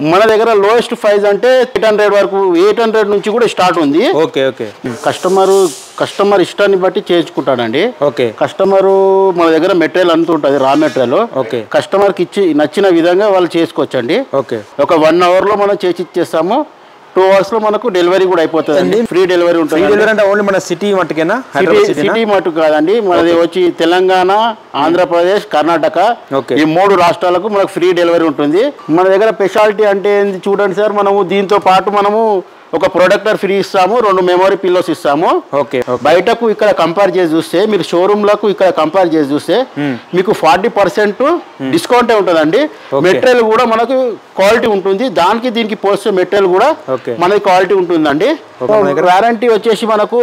మన దగ్గర lowest price అంటే ఎయిట్ హండ్రెడ్ వరకు ఎయిట్ హండ్రెడ్ నుంచి కూడా స్టార్ట్ ఉంది ఓకే ఓకే కస్టమర్ కస్టమర్ ఇష్టాన్ని బట్టి చేయించుకుంటాడండి ఓకే కస్టమరు మన దగ్గర మెటీరియల్ అంత ఉంటుంది రా మెటీరియల్ ఓకే కస్టమర్కి ఇచ్చి నచ్చిన విధంగా వాళ్ళు చేసుకోవచ్చండి ఓకే ఒక వన్ అవర్లో మనం చేసి ఇచ్చేస్తాము టూ అవర్స్లో మనకు డెలివరీ కూడా అయిపోతుంది అండి ఫ్రీ డెలివరీ ఫ్రీ ఉంటుంది డెలివరీ అంటే ఓన్లీ మన సిటీ మట్టుకేనా సిటీ హైదరాబాద్ సిటీనా సిటీ మటుకు కాదండి మనది వచ్చి తెలంగాణ ఆంధ్రప్రదేశ్ కర్ణాటక ఓకే. ఈ మూడు రాష్ట్రాలకు మనకు ఫ్రీ డెలివరీ ఉంటుంది మన దగ్గర స్పెషాలిటీ అంటే ఏంది చూడండి సార్ మనము దీంతో పాటు మనము ఒక ప్రొడక్టర్ ఫ్రీ ఇస్తాము రెండు మెమరీ పిల్లోస్ ఇస్తాము ఓకే ఓకే బయటకు ఇక్కడ కంపేర్ చేసి చూస్తే మీరు షోరూమ్లకు ఇక్కడ కంపేర్ చేసి చూస్తే మీకు ఫార్టీ పర్సెంట్ డిస్కౌంటే ఉంటుందండి Okay. మెటీరియల్ కూడా మనకు క్వాలిటీ ఉంటుంది దానికి దీనికి పోస్తే మెటీరియల్ కూడా Okay. మనకి క్వాలిటీ ఉంటుందండి Okay, మన దగ్గర- వారంటీ వచ్చేసి మనకు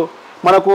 మనకు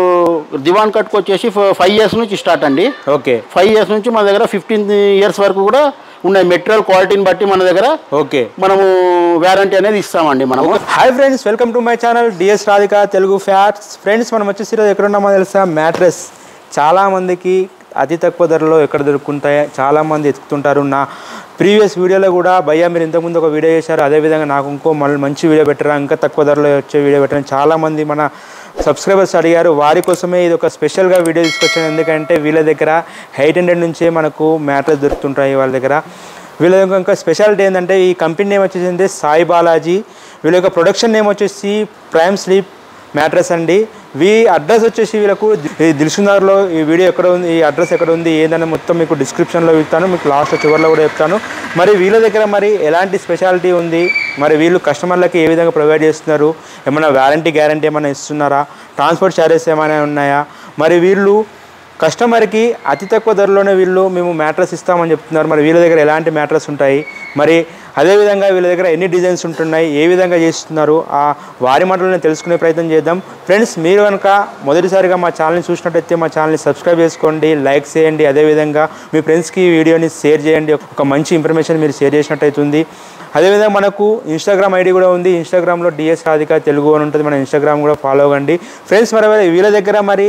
దివాన్ కట్కి వచ్చేసి ఫైవ్ ఇయర్స్ నుంచి స్టార్ట్ అండి ఓకే ఫైవ్ ఇయర్స్ నుంచి మన దగ్గర ఫిఫ్టీన్ ఇయర్స్ వరకు కూడా ఉన్నాయి మెటీరియల్ క్వాలిటీని బట్టి మన దగ్గర ఓకే మనము వారంటీ అనేది ఇస్తామండి మనము hi friends welcome to my channel DS Radhika Telugu facts friends మనం వచ్చేసి ఈరోజు ఎక్కడ ఉన్నామో తెలుసా మ్యాట్రెస్ చాలామందికి అతి తక్కువ ధరలో ఎక్కడ దొరుకుతుంటాయి చాలామంది ఎత్తుకుంటారు నా ప్రీవియస్ వీడియోలో కూడా భయ్యా మీరు ఇంతకుముందు ఒక వీడియో చేశారు అదేవిధంగా నాకు ఇంకో మళ్ళీ మంచి వీడియో పెట్టరా ఇంకా తక్కువ ధరలో వచ్చే వీడియో పెట్టారు చాలామంది మన సబ్స్క్రైబర్స్ అడిగారు వారి కోసమే ఇది ఒక స్పెషల్గా వీడియో తీసుకొచ్చాను ఎందుకంటే వీళ్ళ దగ్గర ఎయిట్ హండ్రెడ్ నుంచే మనకు మ్యాట్రెస్ దొరుకుతుంటాయి వాళ్ళ దగ్గర వీళ్ళ యొక్క ఇంకా స్పెషాలిటీ ఏంటంటే ఈ కంపెనీ నేమ్ వచ్చేసి సాయి బాలాజీ వీళ్ళ యొక్క ప్రొడక్షన్ నేమ్ వచ్చేసి ప్రైమ్ స్లీప్ మ్యాట్రెస్ అండి వీ అడ్రస్ వచ్చేసి వీళ్ళకు ఈ దిల్సుందర్లో ఈ వీడియో ఎక్కడ ఉంది ఈ అడ్రస్ ఎక్కడ ఉంది ఏందని మొత్తం మీకు డిస్క్రిప్షన్లో ఇస్తాను మీకు లాస్ట్ చివరిలో కూడా చెప్తాను మరి వీళ్ళ దగ్గర మరి ఎలాంటి స్పెషాలిటీ ఉంది మరి వీళ్ళు కస్టమర్లకి ఏ విధంగా ప్రొవైడ్ చేస్తున్నారు ఏమైనా వారంటీ గ్యారంటీ ఏమైనా ఇస్తున్నారా ట్రాన్స్పోర్ట్ ఛార్జెస్ ఏమైనా ఉన్నాయా మరి వీళ్ళు కస్టమర్కి అతి తక్కువ ధరలోనే వీళ్ళు మేము మ్యాట్రస్ ఇస్తామని చెప్తున్నారు మరి వీళ్ళ దగ్గర ఎలాంటి మ్యాట్రస్ ఉంటాయి మరి అదేవిధంగా వీళ్ళ దగ్గర ఎన్ని డిజైన్స్ ఉంటున్నాయి ఏ విధంగా చేస్తున్నారు ఆ వారి మాటలను తెలుసుకునే ప్రయత్నం చేద్దాం ఫ్రెండ్స్ మీరు కనుక మొదటిసారిగా మా ఛానల్ని చూసినట్టయితే మా ఛానల్ని సబ్స్క్రైబ్ చేసుకోండి లైక్ చేయండి అదేవిధంగా మీ ఫ్రెండ్స్కి ఈ వీడియోని షేర్ చేయండి ఒక మంచి ఇన్ఫర్మేషన్ మీరు షేర్ చేసినట్టయితుంది అదేవిధంగా మనకు ఇన్స్టాగ్రామ్ ఐడి కూడా ఉంది ఇన్స్టాగ్రామ్లో డిఎస్ రాధిక తెలుగు అని ఉంటుంది మన ఇన్స్టాగ్రామ్ కూడా ఫాలో అవ్వండి ఫ్రెండ్స్ మరి వీళ్ళ దగ్గర మరి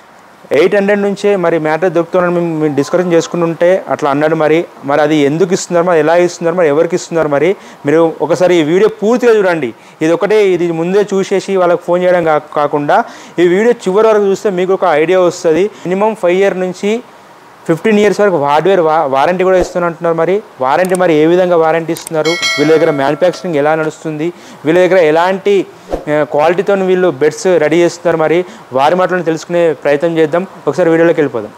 ఎయిట్ హండ్రెడ్ నుంచే మరి మ్యాటర్ దొరుకుతుందని మేము మేము డిస్కషన్ చేసుకుంటుంటే అట్లా అన్నాడు మరి మరి అది ఎందుకు ఇస్తున్నారు మరి ఎలా ఇస్తున్నారు మరి ఎవరికి ఇస్తున్నారు మరి మీరు ఒకసారి ఈ వీడియో పూర్తిగా చూడండి ఇది ఒకటే ఇది ముందే చూసేసి వాళ్ళకి ఫోన్ చేయడం కా కాకుండా ఈ వీడియో చివరి వరకు చూస్తే మీకు ఒక ఐడియా వస్తుంది మినిమం ఫైవ్ ఇయర్ నుంచి ఫిఫ్టీన్ ఇయర్స్ వరకు హార్డ్వేర్ వా వారంటీ కూడా ఇస్తున్నట్టున్నారు మరి వారంటీ మరి ఏ విధంగా వారంటీ ఇస్తున్నారు వీళ్ళ దగ్గర మ్యానుఫ్యాక్చరింగ్ ఎలా నడుస్తుంది వీళ్ళ దగ్గర ఎలాంటి క్వాలిటీతో వీళ్ళు బెడ్స్ రెడీ చేస్తున్నారు మరి వారి మాటలను తెలుసుకునే ప్రయత్నం చేద్దాం ఒకసారి వీడియోలోకి వెళ్ళిపోదాం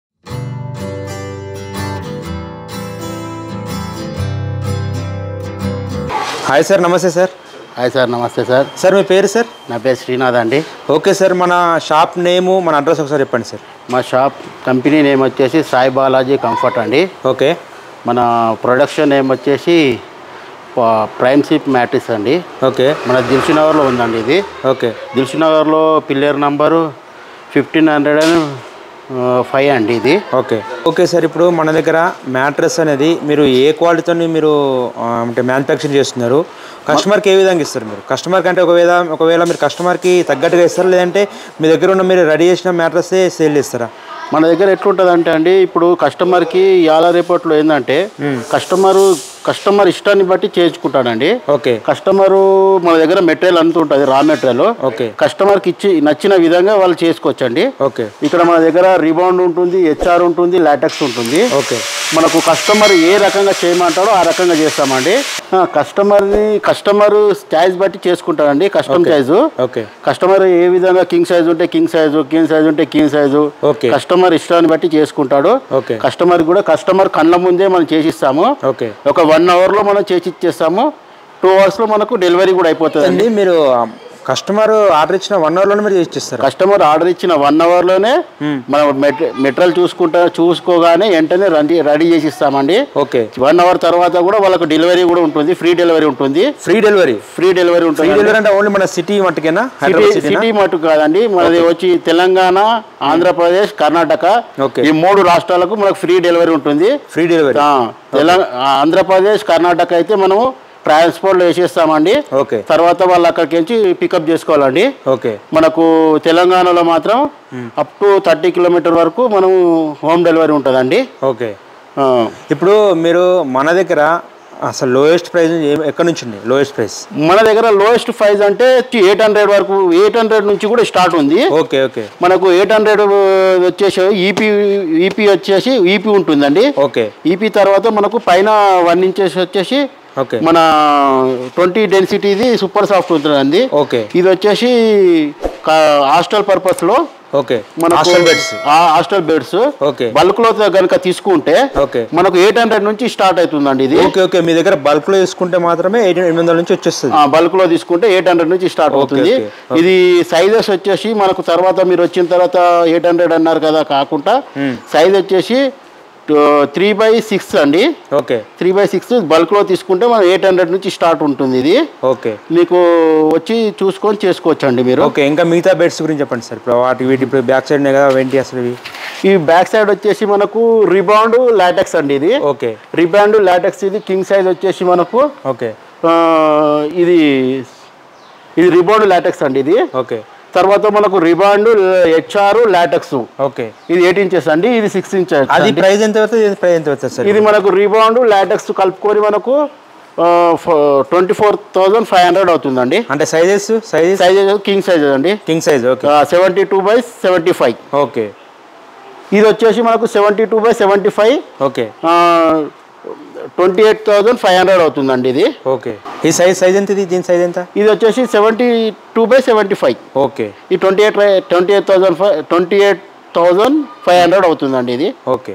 హాయ్ సార్ నమస్తే సార్ హాయ్ సార్ నమస్తే సార్ సార్ మీ పేరు సార్ నా పేరు శ్రీనాథ్ అండి ఓకే సార్ మన షాప్ నేము మన అడ్రస్ ఒకసారి చెప్పండి సార్ మా షాప్ కంపెనీ నేమ్ వచ్చేసి సాయి బాలాజీ కంఫర్ట్ అండి ఓకే మన ప్రొడక్షన్ నేమ్ వచ్చేసి ప- ప్రైమ్ సిప్ మ్యాట్రిక్స్ అండి ఓకే మన దిల్సునగర్లో ఉందండి ఇది ఓకే దిల్సునగర్లో pillar number fifteen hundred and five అండి ఇది ఓకే ఓకే సార్ ఇప్పుడు మన దగ్గర మ్యాట్రెస్ అనేది మీరు ఏ క్వాలిటీతో మీరు ఆ, అంటే మ్యానుఫ్యాక్చర్ చేస్తున్నారు కస్టమర్కి ఏ విధంగా ఇస్తారు మీరు కస్టమర్కి అంటే ఒకవేళ ఒకవేళ మీరు కస్టమర్కి తగ్గట్టుగా ఇస్తారా లేదంటే మీ దగ్గర ఉన్న మీరు రెడీ చేసిన మ్యాట్రస్సే సేల్ చేస్తారా మన దగ్గర ఎట్లుంటుంది అంటే అండి ఇప్పుడు కస్టమర్కి ఇవాళ రేపట్లో ఏంటంటే కస్టమరు కస్టమర్ ఇష్టాన్ని బట్టి చేయించుకుంటాడండి ఓకే కస్టమరు మన దగ్గర మెటీరియల్ అంత ఉంటుంది రా మెటీరియల్ ఓకే కస్టమర్కి ఇచ్చి నచ్చిన విధంగా వాళ్ళు చేసుకోవచ్చండి ఓకే ఇక్కడ మన దగ్గర రిబౌండ్ ఉంటుంది హెచ్ఆర్ ఉంటుంది లాటెక్స్ ఉంటుంది ఓకే మనకు కస్టమర్ ఏ రకంగా చేయమంటాడో ఆ రకంగా చేస్తామండి ఆ, కస్టమర్ని కస్టమర్ చాయిస్ బట్టి చేసుకుంటాడండి కస్టమ్ సైజు ఓకే కస్టమర్ ఏ విధంగా కింగ్ సైజ్ ఉంటే కింగ్ సైజు కింగ్ సైజ్ ఉంటే కింగ్ సైజు ఓకే కస్టమర్ ఇష్టాన్ని బట్టి చేసుకుంటాడు ఓకే కస్టమర్ కూడా కస్టమర్ కళ్ళ ముందే మనం చేసిస్తాము ఓకే ఒక వన్ అవర్లో మనం చేసి ఇచ్చేస్తాము టూ అవర్స్లో మనకు డెలివరీ కూడా అయిపోతుంది అండి మీరు కస్టమర్ ఆర్డర్ ఇచ్చిన వన్ అవర్లోనే మీరు ఇచ్చిస్తారు కస్టమర్ ఆర్డర్ ఇచ్చిన వన్ అవర్లోనే మనం మెటీరియల్ చూసుకుంటా చూసుకోగానే వెంటనే రెడీ రెడీ చేసి ఇస్తామండి ఓకే వన్ అవర్ తర్వాత కూడా వాళ్ళకు డెలివరీ కూడా ఉంటుంది ఫ్రీ డెలివరీ ఉంటుంది free delivery free delivery free ఉంటుంది డెలివరీ అంటే ఓన్లీ మన సిటీ మట్టుకేనా సిటీ హైదరాబాద్ సిటీనా సిటీ మటుకు కాదండి మనది వచ్చి తెలంగాణ ఆంధ్రప్రదేశ్ కర్ణాటక ఓకే. ఈ మూడు రాష్ట్రాలకు మనకు ఫ్రీ డెలివరీ ఉంటుంది ఫ్రీ డెలివరీ ఆ, తెలంగాణ ఆంధ్రప్రదేశ్ కర్ణాటక అయితే మనము ట్రాన్స్పోర్ట్లో వేసేస్తామండి ఓకే తర్వాత వాళ్ళు అక్కడికి నుంచి పికప్ చేసుకోవాలండి ఓకే మనకు తెలంగాణలో మాత్రం అప్ టు థర్టీ కిలోమీటర్ వరకు మనం హోమ్ డెలివరీ ఉంటుందండి ఓకే ఆ, ఇప్పుడు మీరు మన దగ్గర అసలు లోయెస్ట్ ప్రైస్ ఎక్కడ నుంచి ఉంది లోయెస్ట్ ప్రైస్ మన దగ్గర లోయెస్ట్ ప్రైస్ అంటే ఎయిట్ హండ్రెడ్ వరకు ఎయిట్ హండ్రెడ్ నుంచి కూడా స్టార్ట్ ఉంది ఓకే ఓకే మనకు ఎయిట్ హండ్రెడ్ వచ్చేసి ఈపీ ఈపీ వచ్చేసి ఈపీ ఉంటుందండి ఓకే ఈపీ తర్వాత మనకు పైన వన్ ఇంచెస్ వచ్చేసి ఓకే మన ట్వంటీ డెన్సిటీది సూపర్ సాఫ్ట్ ఉంటుందండి ఓకే ఇది వచ్చేసి హాస్టల్ పర్పస్లో ఓకే మనకు hostel beds hostel beds okay bulk లో కనుక తీసుకుంటే ఓకే మనకు ఎయిట్ హండ్రెడ్ నుంచి స్టార్ట్ అవుతుందండి ఇది ఓకే ఓకే మీ దగ్గర బల్క్ లో తీసుకుంటే మాత్రమే ఎయిట్ ఎనిమిది వందల నుంచి వచ్చేస్తుంది బల్క్ లో తీసుకుంటే ఎయిట్ హండ్రెడ్ నుంచి స్టార్ట్ ఓకే, అవుతుంది ఓకే, ఇది సైజెస్ వచ్చేసి మనకు తర్వాత మీరు వచ్చిన తర్వాత ఎయిట్ హండ్రెడ్ అన్నారు కదా కాకుండా సైజ్ వచ్చేసి త్రీ బై సిక్స్ అండి okay three by six bulk లో తీసుకుంటే మనం ఎయిట్ హండ్రెడ్ నుంచి స్టార్ట్ ఉంటుంది ఇది ఓకే మీకు వచ్చి చూసుకొని చేసుకోవచ్చు అండి మీరు ఓకే ఇంకా మిగతా బెడ్స్ గురించి చెప్పండి సార్ ఇప్పుడు వాటి వీటి ఇప్పుడు బ్యాక్ సైడ్ కదా ఏంటి అసలు ఇవి ఈ బ్యాక్ సైడ్ వచ్చేసి మనకు రిబౌండ్ లాటెక్స్ అండి ఇది ఓకే రిబాండ్ లాటెక్స్ ఇది కింగ్ సైజ్ వచ్చేసి మనకు ఓకే ఆ, ఇది ఇది రిబౌండ్ లాటెక్స్ అండి ఇది ఓకే తర్వాత మనకు రిబాండ్ హెచ్ఆర్ లాటెక్స్ ఓకే ఇది ఎయిట్ ఇంచెస్ అండి ఇది సిక్స్ ఇంచెస్ అది ప్రైస్ ఎంత అవుతుంది ఇది ప్రైస్ ఎంత అవుతుంది సార్ ఇది మనకు రిబౌండ్ లాటెక్స్ కలుపుకొని మనకు twenty four thousand five hundred అవుతుందండి అంటే sizes sizes size king size అండి king size okay seventy two by seventy five okay ఇది వచ్చేసి మనకు seventy two by seventy five okay twenty eight thousand five hundred అవుతుందండి ఇది ఓకే ఈ size size ఎంత ఇది దీని సైజ్ ఎంత ఇది వచ్చేసి seventy two by seventy five okay ఈ twenty eight twenty eight thousand five twenty eight thousand five hundred అవుతుందండి ఇది ఓకే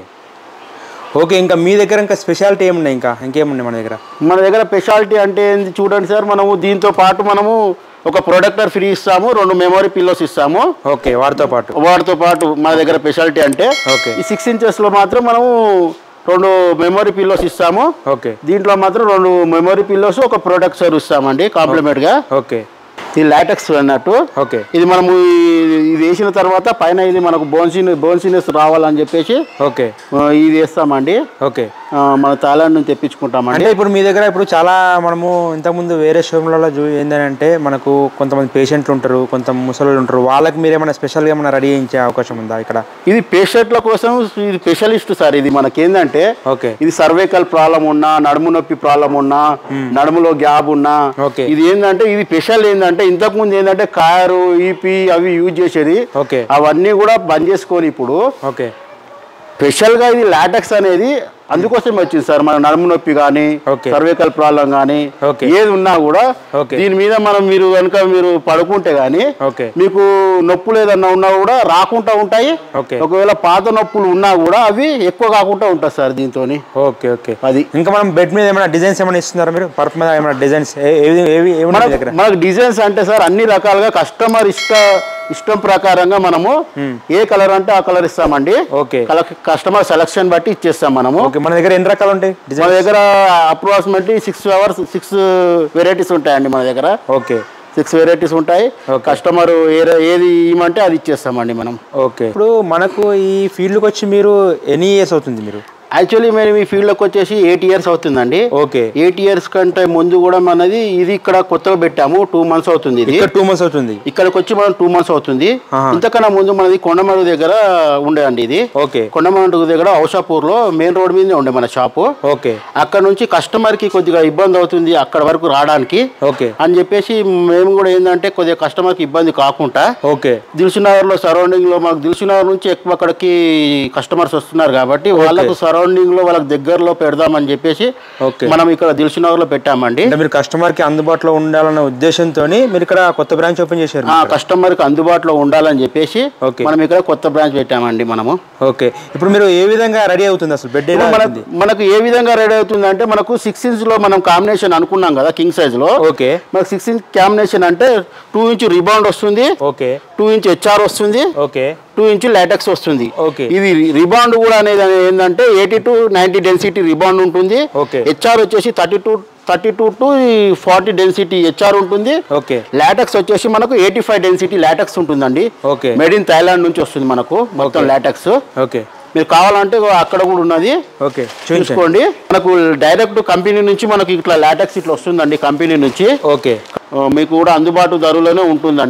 ఓకే ఇంకా మీ దగ్గర ఇంకా స్పెషాలిటీ ఏమున్నాయి ఇంకా ఇంకేమున్నాయి మన దగ్గర మన దగ్గర స్పెషాలిటీ అంటే ఏంది చూడండి సార్ మనము దీంతో పాటు మనము ఒక ప్రొడక్టర్ ఫ్రీ ఇస్తాము రెండు మెమరీ పిల్లోస్ ఇస్తాము ఓకే వాటితో పాటు వాటితో పాటు మన దగ్గర స్పెషాలిటీ అంటే ఓకే ఈ సిక్స్ ఇంచెస్లో మాత్రం మనము రెండు మెమరీ పిల్లోస్ ఇస్తాము ఓకే దీంట్లో మాత్రం రెండు మెమరీ పిల్లోస్ ఒక ప్రొడక్టర్ ఇస్తామండి కాంప్లిమెంట్గా ఓకే ఇది లాటెక్స్ అన్నట్టు ఓకే ఇది మనము ఈ- ఇది వేసిన తర్వాత పైన ఇది మనకు బోన్సిన్ బోన్సినెస్ రావాలని చెప్పేసి ఓకే ఆ, ఇది వేస్తామండి ఓకే ఆ, మన థాయిలాండ్ నుంచి తెప్పించుకుంటామండి అంటే ఇప్పుడు మీ దగ్గర ఇప్పుడు చాలా మనము ఇంతకుముందు వేరే షోమ్లలో చూ ఏంటంటే మనకు కొంతమంది పేషెంట్లు ఉంటారు కొంత ముసలు ఉంటారు వాళ్ళకి మీరు ఏమైనా స్పెషల్గా ఏమైనా రెడీ చేయించే అవకాశం ఉందా ఇక్కడ ఇది పేషెంట్ల కోసం ఇది స్పెషలిస్ట్ సార్ ఇది మనకేందంటే ఓకే ఇది సర్వైకల్ ప్రాబ్లం ఉన్నా నడుము నొప్పి ప్రాబ్లం ఉన్నా నడుములో గ్యాప్ ఉన్నా ఓకే. ఇది ఏంటంటే ఇది స్పెషల్ ఏంటంటే ఇంతకు ముందు ఏంటంటే కారు ఈపీ అవి యూజ్ చేసేది ఓకే అవన్నీ కూడా బంద్ చేసుకొని ఇప్పుడు ఓకే స్పెషల్ గా ఇది లాటెక్స్ అనేది అందుకోసం వచ్చింది సార్ మన నడుము నొప్పి కానీ ఓకే. సర్వైకల్ ప్రాబ్లం కానీ ఓకే. ఏది ఉన్నా కూడా ఓకే. దీని మీద మనం మీరు కనుక మీరు పడుకుంటే గానీ ఓకే మీకు నొప్పులు ఏదన్నా ఉన్నా కూడా రాకుండా ఉంటాయి ఓకే ఒకవేళ పాత నొప్పులు ఉన్నా కూడా అవి ఎక్కువ కాకుండా ఉంటాయి సార్ దీంతో ఓకే ఓకే అది ఇంకా మనం బెడ్ మీద ఏమైనా డిజైన్స్ ఏమైనా ఇస్తున్నారా మీరు పర్ఫ్ మీద ఏమైనా డిజైన్స్ ఏవి ఏవి ఏమి ఉన్నాయి మీ దగ్గర మనకు డిజైన్స్ అంటే సార్ అన్ని రకాలుగా కస్టమర్ ఇష్ట ఇష్టం ప్రకారంగా మనము ఏ కలర్ అంటే ఆ కలర్ ఇస్తామండి ఓకే కస్టమర్ సెలక్షన్ బట్టి ఇచ్చేస్తాం మనము ఓకే మన దగ్గర ఎన్ని రకాలు ఉంటాయి మన డిజైన్ దగ్గర approximately six hours six varieties ఉంటాయండి మన దగ్గర ఓకే సిక్స్ వెరైటీస్ ఉంటాయి Okay. కస్టమర్ ఏది ఇవ్వమంటే అది ఇచ్చేస్తామండి మనం ఓకే ఇప్పుడు మనకు ఈ ఫీల్డ్కి వచ్చి మీరు ఎన్ని ఇయర్స్ అవుతుంది మీరు యాక్చువల్లీ మేము ఈ ఫీల్డ్లోకి వచ్చేసి ఎయిట్ ఇయర్స్ అవుతుందండి ఓకే ఎయిట్ ఇయర్స్ కంటే ముందు కూడా మనది ఇది ఇక్కడ కొత్తగా పెట్టాము టూ మంత్స్ అవుతుంది ఇది ఇక్కడ టూ మంత్స్ అవుతుంది ఇక్కడికి వచ్చి మనం టూ మంత్స్ అవుతుంది ఆహా. ఇంతకన్నా ముందు మనది కొండమరుగు దగ్గర ఉండే అండి ఇది ఓకే కొండమరుగు దగ్గర ఔషాపూర్ లో మెయిన్ రోడ్ మీదనే ఉండే మన షాపు ఓకే అక్కడ నుంచి కస్టమర్ కి కొద్దిగా ఇబ్బంది అవుతుంది అక్కడ వరకు రావడానికి ఓకే అని చెప్పేసి మేము కూడా ఏంటంటే కొద్దిగా కస్టమర్కి ఇబ్బంది కాకుండా ఓకే దిల్సునగర్ లో సరౌండింగ్ లో మాకు దిల్సునగర్ నుంచి ఎక్కువ అక్కడికి కస్టమర్స్ వస్తున్నారు కాబట్టి వాళ్ళకు సరౌండింగ్ లో వాళ్ళకి దగ్గరలో పెడదామని చెప్పేసి ఓకే మనం ఇక్కడ దిల్సునగర్ లో పెట్టామండి అంటే మీరు కస్టమర్ కి అందుబాటులో ఉండాలన్న ఉద్దేశంతో మీరు ఇక్కడ కొత్త బ్రాంచ్ ఓపెన్ చేశారు ఆ కస్టమర్ కి అందుబాటులో ఉండాలని చెప్పేసి ఓకే. మనం ఇక్కడ కొత్త బ్రాంచ్ పెట్టామండి మనము ఓకే ఇప్పుడు మీరు ఏ విధంగా రెడీ అవుతుంది అసలు బెడ్ ఎలా మన అవుతుంది మనకు ఏ విధంగా రెడీ అవుతుంది అంటే మనకు సిక్స్ ఇంచ్ లో మనం కాంబినేషన్ అనుకున్నాం కదా కింగ్ సైజ్ లో ఓకే మనకు సిక్స్ ఇంచ్ కాంబినేషన్ అంటే టూ ఇంచ్ రిబౌండ్ వస్తుంది ఓకే టూ ఇంచ్ హెచ్ఆర్ వస్తుంది ఓకే టూ ఇంచ్ లాటెక్స్ వస్తుంది ఓకే. ఇది రిబౌండ్ కూడా అనేది ఏంటంటే eighty to ninety density rebound ఉంటుంది ఓకే. హెచ్ఆర్ వచ్చేసి thirty two thirty two to forty density HR ఉంటుంది ఓకే లాటెక్స్ వచ్చేసి మనకు ఎయిటీ ఫైవ్ డెన్సిటీ లాటెక్స్ ఉంటుందండి ఓకే మేడ్ ఇన్ థైలాండ్ నుంచి వస్తుంది మనకు మొత్తం లాటెక్స్ ఓకే మీరు కావాలంటే ఇగో అక్కడ కూడా ఉన్నది ఓకే చూపించండి చూసుకోండి మనకు డైరెక్ట్ కంపెనీ నుంచి మనకి ఇట్లా లాటెక్స్ ఇట్లా వస్తుందండి కంపెనీ నుంచి ఓకే ఆ, మీకు కూడా అందుబాటు ధరలోనే ఉంటుందండి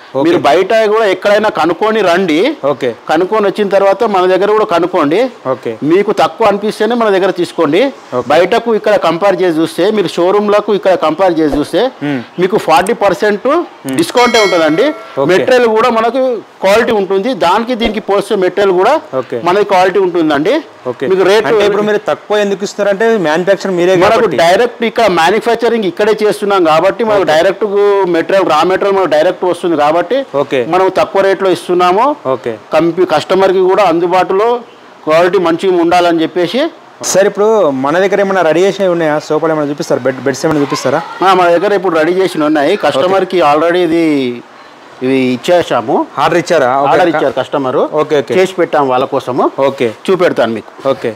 మీరు బయట కూడా ఎక్కడైనా కనుక్కొని రండి ఓకే కనుక్కొని వచ్చిన తర్వాత మన దగ్గర కూడా కనుక్కోండి ఓకే మీకు తక్కువ అనిపిస్తేనే మన దగ్గర తీసుకోండి బయటకు ఇక్కడ కంపేర్ చేసి చూస్తే మీరు షోరూమ్లకు ఇక్కడ కంపేర్ చేసి చూస్తే మీకు ఫార్టీ పర్సెంట్ డిస్కౌంటే ఉంటుందండి మెటీరియల్ కూడా మనకు క్వాలిటీ ఉంటుంది దానికి దీనికి పోస్తే మెటీరియల్ కూడా ఓకే. మనకి క్వాలిటీ ఉంటుందండి ఓకే మీకు రేట్ అంటే ఇప్పుడు మీరు తక్కువ ఎందుకు ఇస్తున్నారంటే మ్యానుఫ్యాక్చర్ మీరే మనకు కాబట్టి డైరెక్ట్ ఇక్కడ మ్యానుఫ్యాక్చరింగ్ ఇక్కడే చేస్తున్నాం కాబట్టి మనకు డైరెక్ట్ మెటీరియల్ రా మెటీరియల్ మనకు డైరెక్ట్ వస్తుంది కాబట్టి ఓకే మనం తక్కువ రేట్లో ఇస్తున్నాము ఓకే కంపి కస్టమర్కి కూడా అందుబాటులో క్వాలిటీ మంచిగా ఉండాలని చెప్పేసి సార్ ఇప్పుడు మన దగ్గర ఏమైనా రెడీ చేసినవి ఉన్నాయా సోఫాలు ఏమైనా చూపిస్తారు బెడ్ బెడ్స్ ఏమైనా చూపిస్తారా ఆ, మన దగ్గర ఇప్పుడు రెడీ చేసి ఉన్నాయి కస్టమర్కి ఆల్రెడీ ఇది ఇవి ఇచ్చేసాము ఆర్డర్ ఇచ్చారా ఓకే. ఆర్డర్ ఇచ్చారు కస్టమర్ ఓకే ఓకే చేసి పెట్టాము వాళ్ళ కోసము ఓకే చూపెడతాను మీకు ఓకే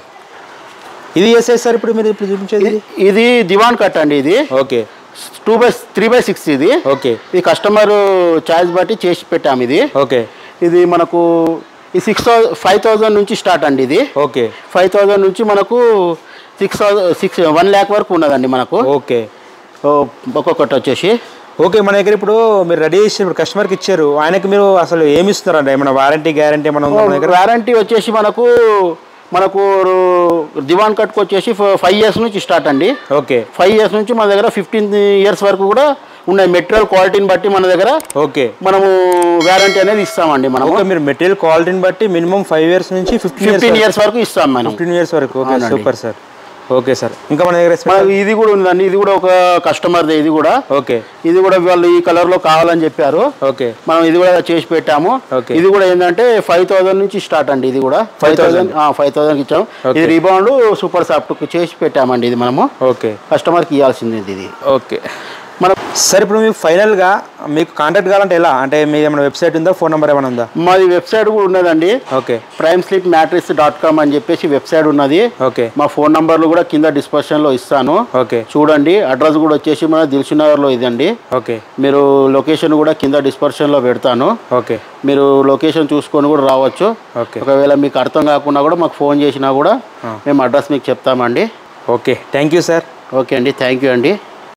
ఇది ఎస్ఐ సార్ ఇప్పుడు మీరు ఇప్పుడు చూపించేది ఇది? ఇది దివాన్ కట్ అండి ఇది okay two by three by six ఇది ఓకే ఇది కస్టమర్ చాయిస్ బట్టి చేసి పెట్టాము ఇది ఓకే ఇది మనకు ఈ సిక్స్ థౌసండ్ ఫైవ్ థౌజండ్ నుంచి స్టార్ట్ అండి ఇది ఓకే ఫైవ్ థౌజండ్ నుంచి మనకు six thousand six one lakh వరకు ఉన్నదండి మనకు ఓకే ఓ, ఒక్కొక్కటి వచ్చేసి ఓకే మన దగ్గర ఇప్పుడు మీరు రెడీ చేసి ఇప్పుడు కస్టమర్కి ఇచ్చారు ఆయనకి మీరు అసలు ఏమి ఇస్తున్నారండి ఏమైనా వారంటీ గ్యారంటీ ఏమైనా ఉందా మన దగ్గర వారంటీ వచ్చేసి మనకు మనకు దివాన్ కట్కి వచ్చేసి ఫైవ్ ఇయర్స్ నుంచి స్టార్ట్ అండి ఓకే ఫైవ్ ఇయర్స్ నుంచి మన దగ్గర ఫిఫ్టీన్ ఇయర్స్ వరకు కూడా ఉన్నాయి మెటీరియల్ క్వాలిటీని బట్టి మన దగ్గర ఓకే మనము వారంటీ అనేది ఇస్తామండి మనము ఓకే మీరు మెటీరియల్ క్వాలిటీని బట్టి మినిమం ఫైవ్ ఇయర్స్ నుంచి ఫిఫ్టీన్ ఇయర్స్ ఫిఫ్టీన్ ఇయర్స్ వరకు ఇస్తాం మనం ఫిఫ్టీన్ ఇయర్స్ వరకు ఓకే అవునండి. సూపర్ సార్ ఓకే సార్ ఇంకా మన దగ్గర మనకు ఇది కూడా ఉందండి ఇది కూడా ఒక కస్టమర్దే ఇది కూడా ఓకే ఇది కూడా వాళ్ళు ఈ కలర్ లో కావాలని చెప్పారు ఓకే మనం ఇది కూడా చేసి పెట్టాము Okay. ఇది కూడా ఏంటంటే ఫైవ్ థౌసండ్ నుంచి స్టార్ట్ అండి ఇది కూడా ఫైవ్ థౌసండ్ ఫైవ్ థౌసండ్ ఇచ్చాము ఇది రీబౌండ్ సూపర్ సాఫ్ట్ చేసి పెట్టామండి ఇది మనము ఓకే కస్టమర్కి ఇవ్వాల్సింది ఇది ఓకే మనం సార్ ఇప్పుడు మీకు ఫైనల్గా మీకు కాంటాక్ట్ కావాలంటే ఎలా అంటే మీ ఏమైనా వెబ్సైట్ ఉందా ఫోన్ నెంబర్ ఏమైనా ఉందా మాది వెబ్సైట్ కూడా ఉన్నదండి okay prime slip matrix dot com అని చెప్పేసి వెబ్సైట్ ఉన్నది ఓకే మా ఫోన్ నంబర్లు కూడా కింద డిస్క్రిప్షన్లో ఇస్తాను ఓకే చూడండి అడ్రస్ కూడా వచ్చేసి మన దిల్సునగర్లో ఇదండి ఓకే మీరు లొకేషన్ కూడా కింద డిస్క్రిప్షన్లో పెడతాను ఓకే మీరు లొకేషన్ చూసుకొని కూడా రావచ్చు ఓకే ఒకవేళ మీకు అర్థం కాకుండా కూడా మాకు ఫోన్ చేసినా కూడా మేము అడ్రస్ మీకు చెప్తామండి okay thank you sir okay అండి థ్యాంక్ యూ అండి